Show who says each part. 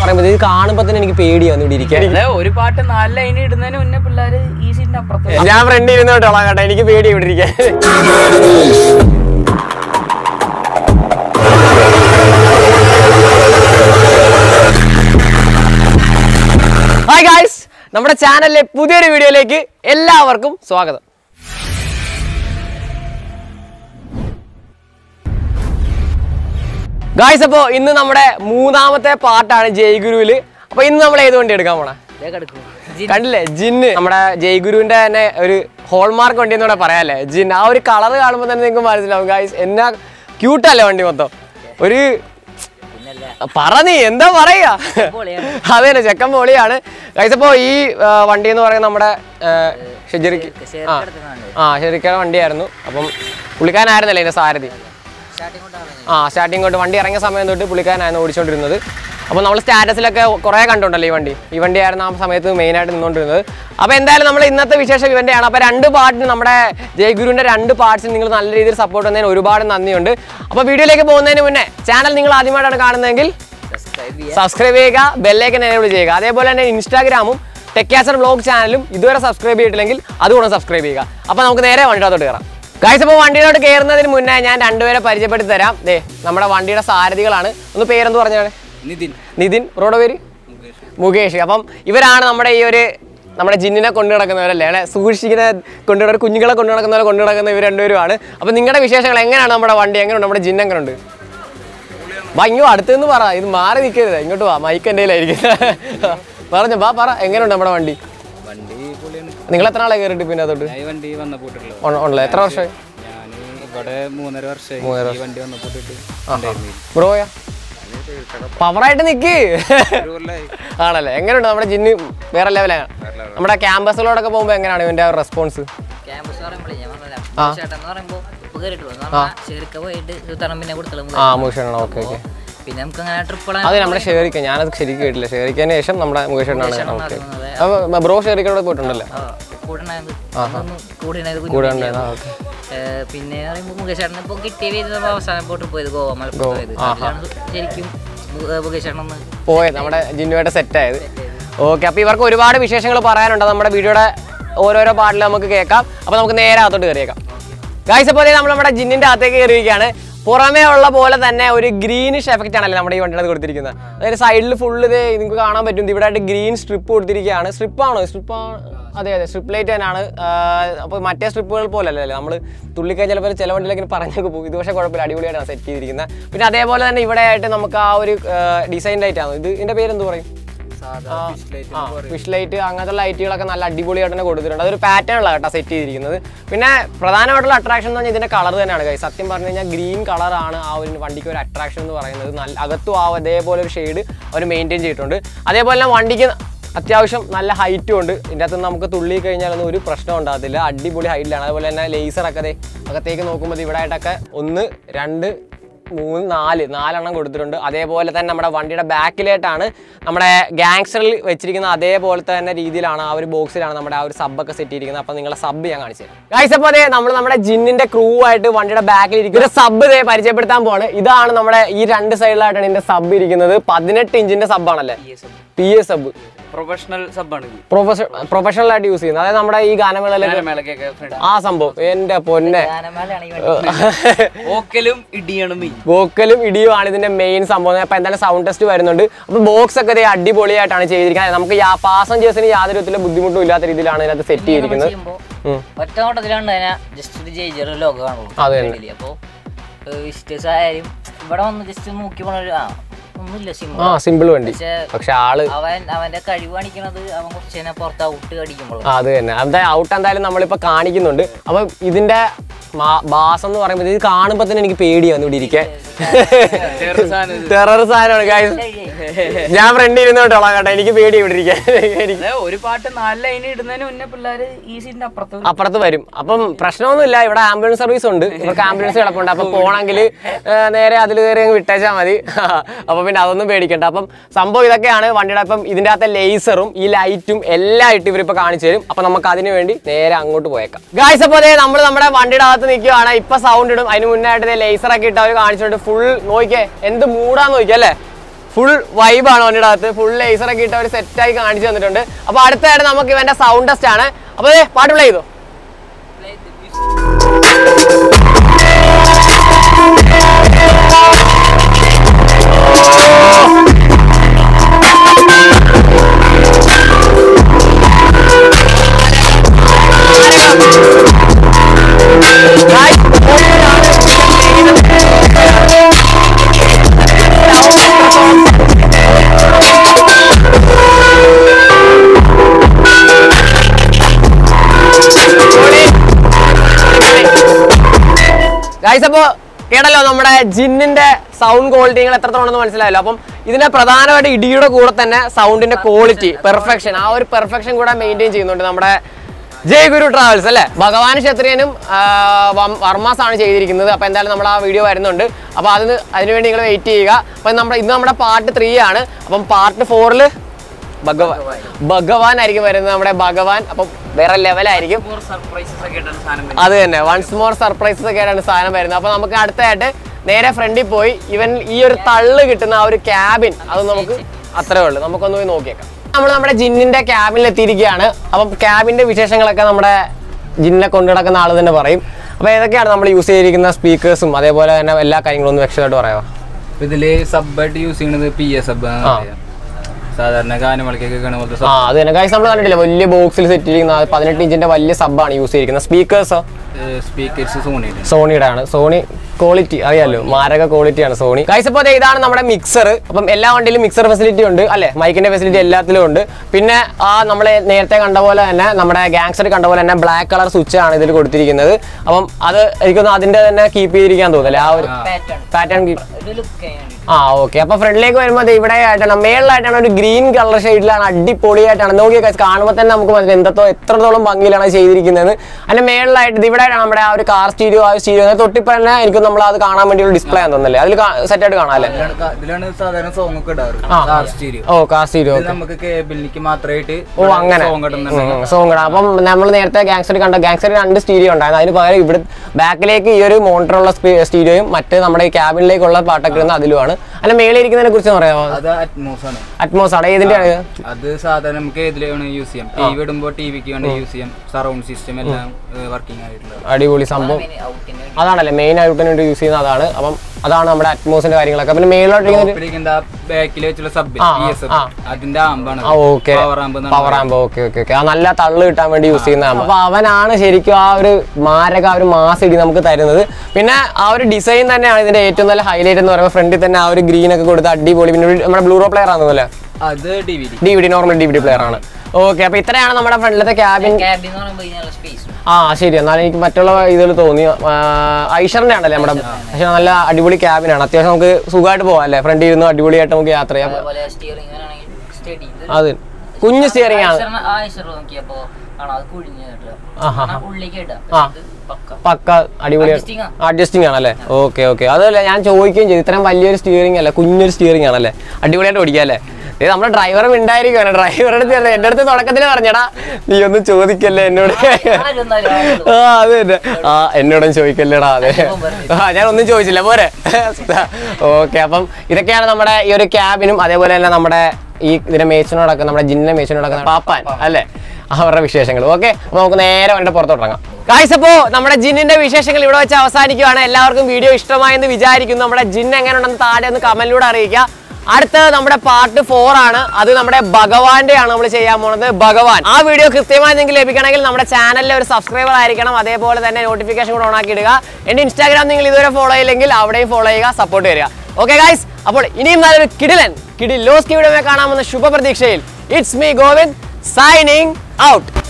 Speaker 1: പറയുമ്പോൾ ഇത് കാണുമ്പോൾ തന്നെ എനിക്ക് പേടിയാണ് ഇവിടെ ഇരിക്കാൻ
Speaker 2: അതെ ഒരു പാട്ട് നാല് ലൈൻ ഇടുന്നതിന് മുന്നേ പിള്ളേര് ഈ സീറ്റിന്റെ അപ്പുറത്ത്
Speaker 1: ഞാൻ ഫ്രണ്ട് ഇരുന്നോട്ടോളാം കേട്ടോ എനിക്ക് പേടി ഇവിടെ ഇരിക്കാൻ ഹായ് ഗായ്സ് നമ്മുടെ ചാനലിലെ പുതിയൊരു വീഡിയോയിലേക്ക് എല്ലാവർക്കും സ്വാഗതം ഗായ്സ് അപ്പോൾ ഇന്ന് നമ്മുടെ മൂന്നാമത്തെ പാർട്ടാണ് ജയ്ഗുരുവിൽ അപ്പോൾ ഇന്ന് നമ്മൾ ഏത് വണ്ടി എടുക്കാൻ പോണേ
Speaker 2: ദേ കിടക്കും.
Speaker 1: കണ്ടില്ലേ ജിന്ന് നമ്മുടെ ജയ്ഗുരുവിന്റെ തന്നെ ഒരു ഹോൾമാർക്ക് വണ്ടി എന്ന് പറയാല്ലേ ജിൻ ആ ഒരു കളർ കാണുമ്പോൾ തന്നെ നിങ്ങൾക്ക് മനസ്സിലാവും ഗായ്സ് എന്നാ ക്യൂട്ടല്ലേ വണ്ടി മൊത്തം ഒരു
Speaker 2: പിന്നല്ല
Speaker 1: പറ നീ എന്താ പറയാ
Speaker 2: പൊളിയാണ്.
Speaker 1: അതെ ചെക്കൻ പൊളിയാണ് ഗൈസ് അപ്പോൾ ഈ ആ, വണ്ടി എന്ന് പറയുന്നത് നമ്മുടെ ആ, ഷെജറിക്ക്
Speaker 2: ഷെയർ
Speaker 1: ആ
Speaker 2: കിടക്കുന്നുണ്ട്.
Speaker 1: ആ ഷെറിക്കയുടെ വണ്ടിയായിരുന്നു അപ്പം പുള്ളിക്കാരനായിരുന്നല്ലേ ഇതിന്റെ സാരഥി
Speaker 2: സ്റ്റാർട്ടിങ് കൊണ്ടാണ്
Speaker 1: ആ സ്റ്റാർട്ടിങ് തൊട്ട് വണ്ടി ഇറങ്ങിയ സമയം തൊട്ട് പുള്ളിക്കാരനായിരുന്നു ഓടിച്ചുകൊണ്ടിരുന്നത് അപ്പോൾ നമ്മൾ സ്റ്റാറ്റസിലൊക്കെ കുറേ കണ്ടുണ്ടല്ലോ ഈ വണ്ടി ഈ വണ്ടിയായിരുന്നു ആ സമയത്ത് മെയിനായിട്ട് നിന്നുകൊണ്ടിരുന്നത് അപ്പോൾ എന്തായാലും നമ്മൾ ഇന്നത്തെ വിശേഷം ഇവൻ്റെയാണ് അപ്പോൾ രണ്ട് പാർട്ടിന് നമ്മുടെ ജയഗുരുവിൻ്റെ രണ്ട് പാർട്സിന് നിങ്ങൾ നല്ല രീതിയിൽ സപ്പോർട്ട് ചെയ്യുന്നതിന് ഒരുപാട് നന്ദിയുണ്ട് അപ്പോൾ വീഡിയോയിലേക്ക് പോകുന്നതിന് മുന്നേ ചാനൽ നിങ്ങൾ ആദ്യമായിട്ടാണ് കാണുന്നതെങ്കിൽ
Speaker 2: സബ്സ്ക്രൈബ് ചെയ്യുക
Speaker 1: സബ്സ്ക്രൈബ് ചെയ്യുക ബെല്ലേക്ക് എനേബിൾ ചെയ്യുക അതേപോലെ തന്നെ ഇൻസ്റ്റാഗ്രാമും ടെക്കാസർ ബ്ലോഗ് ചാനലും ഇതുവരെ സബ്സ്ക്രൈബ് ചെയ്തിട്ടില്ലെങ്കിൽ അതുകൂടെ സബ്സ്ക്രൈബ് ചെയ്യുക അപ്പോൾ നമുക്ക് നേരെ വണ്ടിയിലോട്ട് കയറാം ഗൈസ് അപ്പോൾ വണ്ടിയിലോട്ട് കയറുന്നതിന് മുന്നേ ഞാൻ രണ്ടുപേരെ പരിചയപ്പെടുത്തി തരാം ദേ നമ്മുടെ വണ്ടിയുടെ സാരഥികളാണ് ഒന്ന് പേരെന്ത് പറഞ്ഞാണ്
Speaker 2: നിതിൻ
Speaker 1: നിതിൻ ബ്രോയുടെ പേര് മുകേഷ് അപ്പം ഇവരാണ് നമ്മുടെ ഈ ഒരു നമ്മുടെ ജിന്നിനെ കൊണ്ടു നടക്കുന്നവരല്ലേ അല്ലെ സൂക്ഷിക്കുന്ന കൊണ്ടു നടക്കുന്ന കുഞ്ഞുങ്ങളെ കൊണ്ടു നടക്കുന്നവരെ കൊണ്ടു നടക്കുന്ന ഇവർ രണ്ടുപേരുമാണ് അപ്പം നിങ്ങളുടെ വിശേഷങ്ങൾ എങ്ങനെയാണ് നമ്മുടെ വണ്ടി എങ്ങനെയുണ്ട് നമ്മുടെ ജിന്ന് എങ്ങനെയുണ്ട് വാ ഇങ്ങോ അടുത്തുനിന്ന് പറ ഇത് മാറി നിൽക്കരുത് ഇങ്ങോട്ട് വാ മൈക്ക് എൻ്റെ കയ്യിലായിരിക്കും പറഞ്ഞു വാ പറ എങ്ങനെയുണ്ട് നമ്മുടെ വണ്ടി
Speaker 3: വണ്ടി പൊളിയാണ്
Speaker 1: നിങ്ങൾ എത്ര നാളെ കയറിയിട്ട് പിന്നെ അതോട്ട്
Speaker 3: ഞാൻ ഈ വണ്ടി വന്ന പോയിട്ടുള്ളത്
Speaker 1: ഉണ്ടല്ലോ എത്ര വർഷമായി
Speaker 3: ഞാൻ ഇവിടെ മൂന്നര വർഷമായി ഈ വണ്ടി വന്ന പോയിട്ട്
Speaker 1: ബ്രോയാ പവറായിട്ട് നിക്ക്
Speaker 3: ഒരു കൊല്ലായി
Speaker 1: ആണല്ലേ എങ്ങനെയുണ്ട് നമ്മുടെ ജിന്ന് വേറെ ലെവലാണ് നമ്മുടെ ക്യാമ്പസുകളോടൊക്കെ പോകുമ്പോൾ എങ്ങനെയാണ് ഇവന്റെ റെസ്പോൺസ്
Speaker 2: ക്യാമ്പസ് പറയുമ്പോഴേ ഞാൻ പറഞ്ഞില്ല ചേട്ടൻ എന്ന് പറയുമ്പോൾ ഇപ്പൊ കയറിയിട്ട് പോകും ഷെയർക്ക പോയിട്ട് സുൽത്താനം പിന്നെ കൊടുത്തളും
Speaker 1: ആ മുകേഷാണ് ഓക്കെ ഓക്കെ
Speaker 2: പിന്നെ നമുക്ക് അങ്ങനെ ട്രിപ്പ്
Speaker 1: അത് നമ്മുടെ ഷെയറിക്ക ഞാനത് ശരിക്കും കേട്ടില്ല ഷെയറിക്കതിന് ശേഷം നമ്മുടെ മുകേഷാണ് ഓക്കെ അപ്പോൾ ബ്രോ ഷെയറിക്കോടെ പോയിട്ടുണ്ടല്ലേ
Speaker 2: കൂടണത് കൂടണത്
Speaker 1: കൂടെ
Speaker 2: കുഞ്ഞു
Speaker 1: ഉണ്ടായിരുന്നു ആ ഓക്കെ
Speaker 2: ഏഹ് പിന്നെ പറയുമ്പോൾ മുകേഷ് ചേട്ടൻ ഇപ്പോൾ കിട്ടിയ പേര് നമ്മൾ അവസാനം പോയിട്ട് പോയത് ഗോവ മലപ്പുറത്ത് പോയത് അതിലാണ് ശരിക്കും മു- ഏഹ് മുകേഷ് ചേട്ടൻ ഒന്ന്
Speaker 1: പോയത് നമ്മുടെ ജിന്നുമായിട്ട് സെറ്റ് ആയത് ഓക്കെ അപ്പോൾ ഇവർക്ക് ഒരുപാട് വിശേഷങ്ങൾ പറയാനുണ്ട് നമ്മുടെ വീഡിയോയുടെ ഓരോരോ പാട്ടിൽ നമുക്ക് കേൾക്കാം അപ്പോൾ നമുക്ക് നേരെ അകത്തോട്ട് കയറിയേക്കാം ഗായ്സ് അപ്പോൾ നമ്മൾ നമ്മുടെ ജിന്നിൻ്റെ അകത്തേക്ക് കയറിയിരിക്കുകയാണ് പുറമേ ഉള്ള പോലെ തന്നെ ഒരു ഗ്രീനിഷ് എഫക്റ്റ് ആണല്ലേ നമ്മുടെ ഈ വണ്ടിയുടെ കൊടുത്തിരിക്കുന്നത് അതായത് സൈഡിൽ ഫുള്ള് ഇത് നിങ്ങൾക്ക് കാണാൻ പറ്റും ഇത് ഇവിടെ ആയിട്ട് ഗ്രീൻ സ്ട്രിപ്പ് കൊടുത്തിരിക്കുകയാണ് സ്ട്രിപ്പാണോ സ്ട്രിപ്പ് അതെ അതെ സ്ട്രിപ്പ് ലൈറ്റ് തന്നെയാണ് അപ്പോൾ മറ്റേ സ്ട്രിപ്പുകൾ പോലെ അല്ലേ നമ്മൾ തുള്ളിക്കഴിഞ്ഞാൽ ചിലപ്പോൾ ചില വണ്ടിയിലേക്ക് പറഞ്ഞൊക്കെ പോകും ഇത് പക്ഷേ കുഴപ്പമില്ല അടിപൊളിയായിട്ടാണ് സെറ്റ് ചെയ്തിരിക്കുന്നത് പിന്നെ അതേപോലെ തന്നെ ഇവിടെ ആയിട്ട് നമുക്ക് ആ ഒരു ഡിസൈൻ ലൈറ്റ് ആണ് ഇത് ഇതിൻ്റെ പേര് എന്ത് പറയും ഫിഷ് ലൈറ്റ് അങ്ങനത്തെ ലൈറ്റുകളൊക്കെ നല്ല അടിപൊളിയായിട്ട് തന്നെ കൊടുത്തിട്ടുണ്ട് അതൊരു പാറ്റേൺ ഉള്ള കേട്ടോ സെറ്റ് ചെയ്തിരിക്കുന്നത് പിന്നെ പ്രധാനമായിട്ടുള്ള അട്രാക്ഷൻ എന്ന് പറഞ്ഞാൽ ഇതിന്റെ കളർ തന്നെയാണ് കൈ സത്യം പറഞ്ഞു കഴിഞ്ഞാൽ ഗ്രീൻ കളറാണ് ആ ഒരു വണ്ടിക്ക് ഒരു അട്രാക്ഷൻ എന്ന് പറയുന്നത് നല്ല അകത്തും ആ അതേപോലെ ഒരു ഷെയ്ഡ് അവർ മെയിൻറ്റെയിൻ ചെയ്തിട്ടുണ്ട് അതേപോലെ തന്നെ വണ്ടിക്ക് അത്യാവശ്യം നല്ല ഹൈറ്റും ഉണ്ട് ഇതിൻ്റെ അകത്ത് നമുക്ക് തുള്ളി കഴിഞ്ഞാലൊന്നും ഒരു പ്രശ്നം ഉണ്ടാകത്തില്ല അടിപൊളി ഹൈറ്റിലാണ് അതുപോലെ തന്നെ ലേസറൊക്കെ ദേ അകത്തേക്ക് നോക്കുമ്പോൾ ഇവിടെ ആയിട്ടൊക്കെ ഒന്ന് രണ്ട് മൂന്ന് നാല് നാലെണ്ണം കൊടുത്തിട്ടുണ്ട് അതേപോലെ തന്നെ നമ്മുടെ വണ്ടിയുടെ ബാക്കിലായിട്ടാണ് നമ്മുടെ ഗാങ്സ്റ്ററിൽ വെച്ചിരിക്കുന്ന അതേപോലത്തെ തന്നെ രീതിയിലാണ് ആ ഒരു ബോക്സിലാണ് നമ്മുടെ ആ ഒരു സബ്ബൊക്കെ സെറ്റ് ചെയ്തിരിക്കുന്നത് അപ്പോൾ നിങ്ങളെ സബ് ഞാൻ കാണിച്ചു തരാം ഗൈസ് അപ്പോൾ അതെ നമ്മൾ നമ്മുടെ ജിന്നിന്റെ ക്രൂ ആയിട്ട് വണ്ടിയുടെ ബാക്കിൽ ഇരിക്കുന്ന ഒരു സബ് ഇതേ പരിചയപ്പെടുത്താൻ പോവാണ് ഇതാണ് നമ്മുടെ ഈ രണ്ട് സൈഡിലായിട്ടാണ് ഇതിന്റെ സബ് ഇരിക്കുന്നത് പതിനെട്ട് ഇഞ്ചിന്റെ സബ്ബാണല്ലേ പി എസ് സബ്
Speaker 3: പ്രൊഫഷണൽ സബ്ബാണ് ഇത്
Speaker 1: പ്രൊഫഷണൽ ആയിട്ട് യൂസ് ചെയ്യുന്നത് അതായത് നമ്മുടെ ഈ ഗാനമേളയിലൊക്കെ
Speaker 3: മേളക്കൊക്കെ ഫ്രണ്ട്
Speaker 1: ആ സംഭവം എന്റെ പൊന്നെ
Speaker 2: ഗാനമേളയാണ് ഈ വണ്ടി
Speaker 3: ഓക്കലും ഇടിയാണ് മെയിൻ
Speaker 1: വോക്കലും ഇടിയുമാണ് ഇതിന്റെ മെയിൻ സംഭവം അപ്പൊ എന്തായാലും സൗണ്ട് ടെസ്റ്റ് വരുന്നുണ്ട് അപ്പൊ ബോക്സ് ഒക്കെ ദേ അടിപൊളിയായിട്ടാണ് ചെയ്തിരിക്കുന്നത് നമുക്ക് പാസഞ്ചേഴ്സിന് യാതൊരു വിധത്തിലുള്ള ബുദ്ധിമുട്ടും ഇല്ലാത്ത രീതിയിലാണ് ഇതിനകത്ത് സെറ്റ് ചെയ്തിരിക്കുന്നത്
Speaker 2: ചെയ്യുമ്പോ
Speaker 1: ഉം.
Speaker 2: ഒറ്റ നോട്ടത്തിലാണ് അതിനെ ജസ്റ്റ് ഒരു ജയിച്ചർ ലോഗോ കാണുള്ളൂ
Speaker 1: അത് തന്നെ.
Speaker 2: ഫ്രണ്ടില്. അപ്പൊ വിസിറ്റേഴ്സ് ആയാലും ഇവിടെ വന്ന് ജസ്റ്റ് നോക്കി പോണ ഒരു ആ ഒന്നുമില്ല സിമ്പിൾ
Speaker 1: ആ സിമ്പിൾ വണ്ടി
Speaker 2: പക്ഷെ
Speaker 1: പക്ഷെ ആള്
Speaker 2: അവൻ അവന്റെ കഴിവ് കാണിക്കണത് അവൻ കുറച്ച് നേരം പുറത്ത് ഔട്ട് അടിക്കുമ്പോൾ
Speaker 1: ആ, അത് തന്നെ എന്താ ഔട്ട് എന്തായാലും നമ്മളിപ്പോ കാണിക്കുന്നുണ്ട് അപ്പൊ ഇതിന്റെ മാ- ബാസ് എന്ന് പറയുമ്പോൾ ഇത് കാണുമ്പോ തന്നെ എനിക്ക് പേടിയാണ് ഇവിടെ ഇരിക്കാൻ ടെറർ സാധനമാണ് guys. ഞാൻ ഫ്രണ്ട് ഇരുന്നോട്ടോളാം കേട്ടോ എനിക്ക് പേടി ഇവിടെ ഇരിക്കാൻ എനിക്ക്
Speaker 3: അതെ ഒരു പാട്ട് നാല് ലൈൻ ഇടുന്നതിന് മുന്നേ പിള്ളേര് ഈ സീറ്റിന്റെ അപ്പുറത്ത്
Speaker 1: അപ്പുറത്ത് വരും അപ്പം പ്രശ്നമൊന്നുമില്ല ഇവിടെ ആംബുലൻസ് സർവീസ് ഉണ്ട് ഇവർക്ക് ആംബുലൻസ് കിടപ്പുണ്ട് അപ്പൊ പോണെങ്കിൽ നേരെ അതിൽ കയറി അങ്ങ് വിട്ടേച്ചാൽ മതി അപ്പൊ പിന്നെ അതൊന്നും പേടിക്കണ്ട അപ്പം സംഭവം ഇതൊക്കെയാണ് വണ്ടിയുടെ അപ്പം ഇതിന്റെ അകത്തെ ലേസറും ഈ ലൈറ്റും എല്ലാം ഇട്ട് ഇവരിപ്പോ കാണിച്ചു തരും അപ്പൊ നമുക്ക് അതിന് വേണ്ടി നേരെ അങ്ങോട്ട് പോയേക്കാം ഗായ്സ് അപ്പോൾ അതെ നമ്മൾ നമ്മുടെ വണ്ടിയുടെ അകത്ത് നിൽക്കുകയാണ് ഇപ്പൊ സൗണ്ട് ഇടും അതിന് മുന്നായിട്ട് ലേസർ ഒക്കെ ഇട്ട് അവർ കാണിച്ചിട്ട് ഫുൾ നോക്കിയേ എന്ത് മൂടാന്ന് നോക്കിയല്ലേ ഫുൾ വൈബാണ് വണ്ടിയുടെ അകത്ത് ഫുൾ ലേസറൊക്കെ ഇട്ട് അവർ സെറ്റായി കാണിച്ചു തന്നിട്ടുണ്ട് അപ്പോൾ അടുത്തായിട്ട് നമുക്ക് ഇവന്റെ സൗണ്ട് ടെസ്റ്റ് ആണ് അപ്പോൾ ദേ പാട്ട് പ്ലേ ചെയ്തോ Guys, ഗൈസ് അപ്പോൾ കേട്ടല്ലോ നമ്മുടെ ജിന്നിന്റെ സൗണ്ട് ക്വാളിറ്റികൾ എത്രത്തോളെന്ന് മനസ്സിലായല്ലോ അപ്പം ഇതിന്റെ പ്രധാനമായിട്ട് ഇടിയുടെ കൂടെ തന്നെ സൗണ്ടിന്റെ ക്വാളിറ്റി പെർഫെക്ഷൻ ആ ഒരു പെർഫെക്ഷൻ കൂടെ മെയിൻറ്റെയിൻ ചെയ്യുന്നുണ്ട് നമ്മുടെ ജയഗുരു ട്രാവൽസ് അല്ലേ ഭഗവാൻ ക്ഷത്രിയനും ആ, വം- വർമാസ് ആണ് ചെയ്തിരിക്കുന്നത് അപ്പോൾ എന്തായാലും നമ്മൾ ആ വീഡിയോ വരുന്നുണ്ട് അപ്പോൾ അതിന് അതിനുവേണ്ടി നിങ്ങൾ വെയിറ്റ് ചെയ്യുക അപ്പം നമ്മുടെ ഇന്ന് നമ്മുടെ പാർട്ട് ത്രീ ആണ് അപ്പം പാർട്ട് ഫോറിൽ ഭഗവാൻ ഭഗവാൻ ആയിരിക്കും വരുന്നത് നമ്മുടെ ഭഗവാൻ അപ്പം വേറെ ലെവലായിരിക്കും
Speaker 2: സർപ്രൈസസ് ഒക്കെ ഇട്ടാണ് സാധനം
Speaker 1: അത് തന്നെ വൺസ് മോർ സർപ്രൈസസ് ഒക്കെ ആയിട്ടാണ് സാധനം വരുന്നത് അപ്പൊ നമുക്ക് അടുത്തായിട്ട് നേരെ ഫ്രണ്ടിൽ പോയി ഇവൻ ഈ ഒരു തള്ള് കിട്ടുന്ന ആ ഒരു ക്യാബിൻ അത് നമുക്ക് അത്രേ ഉള്ളൂ നമുക്കൊന്ന് പോയി നോക്കിയേക്കാം നമ്മൾ നമ്മുടെ ജിന്നിന്റെ ക്യാബിനിൽ എത്തിയിരിക്കുകയാണ് അപ്പം ക്യാബിന്റെ വിശേഷങ്ങളൊക്കെ നമ്മുടെ ജിന്നിനെ കൊണ്ടു നടക്കുന്ന ആൾ തന്നെ പറയും അപ്പൊ ഏതൊക്കെയാണ് നമ്മൾ യൂസ് ചെയ്തിരിക്കുന്ന സ്പീക്കേഴ്സും അതേപോലെ തന്നെ എല്ലാ കാര്യങ്ങളും ഒന്ന് വ്യക്തമായിട്ട് പറയാമോ
Speaker 3: അപ്പൊ ഇതില് സബ്ബായിട്ട് യൂസ് ചെയ്യുന്നത് പി എസ് സബ് സാധാരണ ഗാനമേളക്കൊക്കെ കാണുന്ന പോലത്തെ
Speaker 1: ആ അത് തന്നെ ഗൈസ് നമ്മൾ കണ്ടിട്ടില്ല വലിയ ബോക്സിൽ സെറ്റ് ചെയ്തിരിക്കുന്ന ആ പതിനെട്ട് ഇഞ്ചിന്റെ വലിയ സബ്ബാണ് യൂസ് ചെയ്തിരിക്കുന്നത് സ്പീക്കേഴ്സോ
Speaker 3: സ്പീക്കേഴ്സ് സോണിയുടെ
Speaker 1: സോണിയുടെ ആണ് സോണി ക്വാളിറ്റി അറിയാലോ മാരക ക്വാളിറ്റിയാണ് സോണി ഗൈസ് ഇപ്പോൾ ഇതാണ് നമ്മുടെ മിക്സർ അപ്പം എല്ലാ വണ്ടിയിലും മിക്സർ ഫെസിലിറ്റി ഉണ്ട് അല്ലെ മൈക്കിന്റെ ഫെസിലിറ്റി എല്ലാത്തിലും ഉണ്ട് പിന്നെ ആ നമ്മൾ നേരത്തെ കണ്ട പോലെ തന്നെ നമ്മുടെ ഗാങ്സ്റ്റർ കണ്ട പോലെ തന്നെ ബ്ലാക്ക് കളർ സ്വിച്ച് ആണ് ഇതിൽ കൊടുത്തിരിക്കുന്നത് അപ്പം അത് എനിക്കൊന്ന് അതിന്റെ തന്നെ കീപ്പ് ചെയ്തിരിക്കാൻ തോന്നുന്നില്ല ആ ഒരു
Speaker 2: പാറ്റേൺ
Speaker 1: പാറ്റേൺ
Speaker 2: ഒരു ലുക്ക്
Speaker 1: ആ ഓക്കെ അപ്പൊ ഫ്രണ്ടിലേക്ക് വരുമ്പോൾ ദേ ഇവിടെ ആയിട്ടാണ് മേളിലായിട്ടാണ് ഒരു ഗ്രീൻ കളർ ഷെയ്ഡിലാണ് അടിപൊളിയായിട്ടാണ് നോക്കിയ കാര്യം കാണുമ്പോൾ തന്നെ നമുക്ക് മനസ്സിലായി എന്തത്തോ എത്രത്തോളം ഭംഗിയിലാണ് അത് ചെയ്തിരിക്കുന്നത് അതിന്റെ മേളിലായിട്ട് ഇത് ഇവിടെ ആയിട്ടാണ് നമ്മുടെ ആ ഒരു കാർ സ്റ്റീരിയോ ആ സ്റ്റീരിയോ തൊട്ടിപ്പോ തന്നെ എനിക്ക് നമ്മൾ അത് കാണാൻ വേണ്ടി ഒരു ഡിസ്പ്ലേ ആണെന്ന് തോന്നുന്നില്ലേ അതിൽ സെറ്റ് ആയിട്ട് കാണാം അല്ലേ
Speaker 3: ഇതിലാണ് ക- ഇതിലാണ് സാധാരണ സോങ് ഒക്കെ ഇടാറ്
Speaker 1: ആ.
Speaker 3: കാർ സ്റ്റീരിയോ
Speaker 1: ഓ കാർ സ്റ്റീരിയോ
Speaker 3: ഇത് നമുക്ക് കേബിളിലേക്ക് മാത്രമായിട്ട്
Speaker 1: ഓ അങ്ങനെ
Speaker 3: സോങ് ഇടുന്നുണ്ടെങ്കിൽ
Speaker 1: സോങ് ഇടാം അപ്പം നമ്മൾ നേരത്തെ ഗാങ്സ്റ്റർ കണ്ട ഗാങ്സ്റ്റർ രണ്ട് സ്റ്റീരിയോ ഉണ്ടായിരുന്നു അതിന് പകരം ഇവിടെ ബാക്കിലേക്ക് ഈ ഒരു മോണിറ്ററുള്ള സ്റ്റീരിയോയും മറ്റ് നമ്മുടെ ഈ ക്യാബിനിലേക്കുള്ള പാട്ടൊക്കെ ഇടുന്ന അതിലുമാണ് അല്ല മേളിൽ ഇരിക്കുന്നതിനെ കുറിച്ച് പറയാമോ
Speaker 3: അത് അറ്റ്മോസ് ആണ്
Speaker 1: അറ്റ്മോസ് ആണ് ഏതിന്റെയാണ് ഇത്?
Speaker 3: അത് സാധാരണ നമുക്ക് ഏതിലാണ് യൂസ് ചെയ്യാം ടി വി ഇടുമ്പോൾ ടി വിക്ക് വേണ്ടി യൂസ് ചെയ്യാം സറൗണ്ട് സിസ്റ്റം എല്ലാം വർക്കിംഗ് ആയിട്ടുള്ളത്
Speaker 1: അടിപൊളി സംഭവം
Speaker 2: ഔട്ടിന്
Speaker 1: അതാണല്ലേ മെയിൻ ആയിട്ട് വേണ്ടി യൂസ് ചെയ്യുന്ന അതാണ് അപ്പം അതാണ് നമ്മുടെ അറ്റ്മോസിന്റെ കാര്യങ്ങളൊക്കെ പിന്നെ മെയിലോട്ടിരിക്കുന്നത്
Speaker 3: ബാക്കിൽ വെച്ചുള്ള സബ്
Speaker 1: ആ,
Speaker 3: പി എസ്
Speaker 1: ആ.
Speaker 3: അതിന്റെ ആമ്പാണ്
Speaker 1: ആ ഓക്കെ
Speaker 3: പവർ ആമ്പ്
Speaker 1: പവർ ആകുമ്പോ ഓക്കെ ഓക്കെ ഓക്കെ ആ നല്ല തള്ളു കിട്ടാൻ വേണ്ടി യൂസ് ചെയ്യുന്ന അപ്പൊ അവനാണ് ശരിക്കും ആ ഒരു മാരക ആ ഒരു മാസ് ഇടി നമുക്ക് തരുന്നത് പിന്നെ ആ ഒരു ഡിസൈൻ തന്നെയാണ് ഇതിന്റെ ഏറ്റവും നല്ല ഹൈലൈറ്റ് എന്ന് പറയുമ്പോൾ ഫ്രണ്ടിൽ തന്നെ ആ ഒരു ഗ്രീൻ ഒക്കെ കൊടുത്ത് അടിപൊളി പിന്നെ ഒരു നമ്മുടെ ബ്ലൂറോ പ്ലെയർ ആണെന്നല്ലേ
Speaker 3: അത് D V D
Speaker 1: D V D normal D V D player ആണ് ഓക്കെ അപ്പൊ ഇത്രയാണ് നമ്മുടെ ഫ്രണ്ടിലത്തെ ക്യാബിൻ
Speaker 2: ക്യാബിൻ എന്ന് പറയുമ്പോൾ ഇതിനുള്ള സ്പേസ്
Speaker 1: ആ ശരി എന്നാലും എനിക്ക് മറ്റുള്ള ഇതിൽ തോന്നി ആ, ഐഷറിന്റെ ആണല്ലേ നമ്മുടെ പക്ഷെ നല്ല അടിപൊളി ക്യാബിനാണ് അത്യാവശ്യം നമുക്ക് സുഖമായിട്ട് പോകാം അല്ലേ ഫ്രണ്ടിൽ ഇരുന്ന് അടിപൊളിയായിട്ട് നമുക്ക് യാത്ര ചെയ്യാം
Speaker 2: അതേപോലെ സ്റ്റിയറിംഗ് ആണെങ്കിൽ സ്റ്റഡി
Speaker 1: അത് കുഞ്ഞു സ്റ്റിയറിംഗ് ആണ്
Speaker 2: ആയിഷർ നോക്കിയപ്പോ ആണോ അത് കുഴിഞ്ഞു കേട്ടോ
Speaker 1: ആഹാ.
Speaker 2: കാരണം ഉള്ളിലേക്ക് ഇടാം
Speaker 1: ആ.
Speaker 2: പക്ഷെ ഇത് പക്ക
Speaker 1: പക്ക അടിപൊളിയാണ്
Speaker 2: Adjusting ആ.
Speaker 1: അഡ്ജസ്റ്റിംഗ് ആണല്ലേ ഓക്കെ ഓക്കെ അതല്ല ഞാൻ ചോദിക്കുകയും ചെയ്തു ഇത്രയും വലിയൊരു സ്റ്റിയറിംഗ് അല്ല കുഞ്ഞൊരു സ്റ്റിയറിംഗ് ആണല്ലേ അടിപൊളിയായിട്ട് ഓടിക്കാം അല്ലേ ഇത് നമ്മുടെ ഡ്രൈവറും ഉണ്ടായിരിക്കുവാണ് ഡ്രൈവറുടെ അടുത്ത് പറഞ്ഞത്. എൻ്റെ അടുത്ത് തുടക്കത്തിൽ പറഞ്ഞടാ നീ ഒന്നും ചോദിക്കല്ലേ എന്നോട്
Speaker 2: ആരും ഒന്നും അറിയാതെ
Speaker 1: ആ അത് തന്നെ ആ എന്നോടൊന്നും ചോദിക്കല്ലേടാ അതെ ആ ഞാൻ ഒന്നും ചോദിച്ചില്ല പോരെ ഓക്കെ അപ്പം ഇതൊക്കെയാണ് നമ്മുടെ ഈ ഒരു ക്യാബിനും അതേപോലെ തന്നെ നമ്മുടെ ഈ ഇതിന്റെ മേച്ചിനോടൊക്കെ നമ്മുടെ ജിന്നെ മേച്ചിനോടൊക്കെ പാപ്പാൻ അല്ലേ അവരുടെ വിശേഷങ്ങൾ ഓക്കെ അപ്പൊ നമുക്ക് നേരെ വന്നിട്ട് പുറത്തോട്ടിറങ്ങാം ഗായ്സ് അപ്പോ നമ്മുടെ ജിന്നിന്റെ വിശേഷങ്ങൾ ഇവിടെ വെച്ച് അവസാനിക്കുകയാണ് എല്ലാവർക്കും വീഡിയോ ഇഷ്ടമായെന്ന് വിചാരിക്കുന്നു നമ്മുടെ ജിൻ എങ്ങനെയുണ്ടെന്ന് താഴെ ഒന്ന് കമന്റിലൂടെ അറിയിക്കുക അടുത്തത് നമ്മുടെ പാർട്ട് ഫോർ ആണ് അത് നമ്മുടെ ഭഗവാന്റെ ആണ് നമ്മൾ ചെയ്യാൻ പോണത് ഭഗവാൻ ആ വീഡിയോ കൃത്യമായി നിങ്ങൾക്ക് ലഭിക്കണമെങ്കിൽ നമ്മുടെ ചാനലിലെ ഒരു സബ്സ്ക്രൈബർ ആയിരിക്കണം അതേപോലെ തന്നെ നോട്ടിഫിക്കേഷൻ കൂടെ ഓൺ ആക്കി ഇടുക എന്റെ ഇൻസ്റ്റാഗ്രാം നിങ്ങൾ ഇതുവരെ ഫോളോ ചെയ്യില്ലെങ്കിൽ അവിടെയും ഫോളോ ചെയ്യുക സപ്പോർട്ട് തരിക ഓക്കെ ഗൈസ് അപ്പോൾ ഇനിയും നല്ലൊരു കിടിലൻ കിടി ലോസ്കി വീഡിയോ കാണാമെന്ന ശുഭപ്രതീക്ഷയിൽ it's me Govind signing out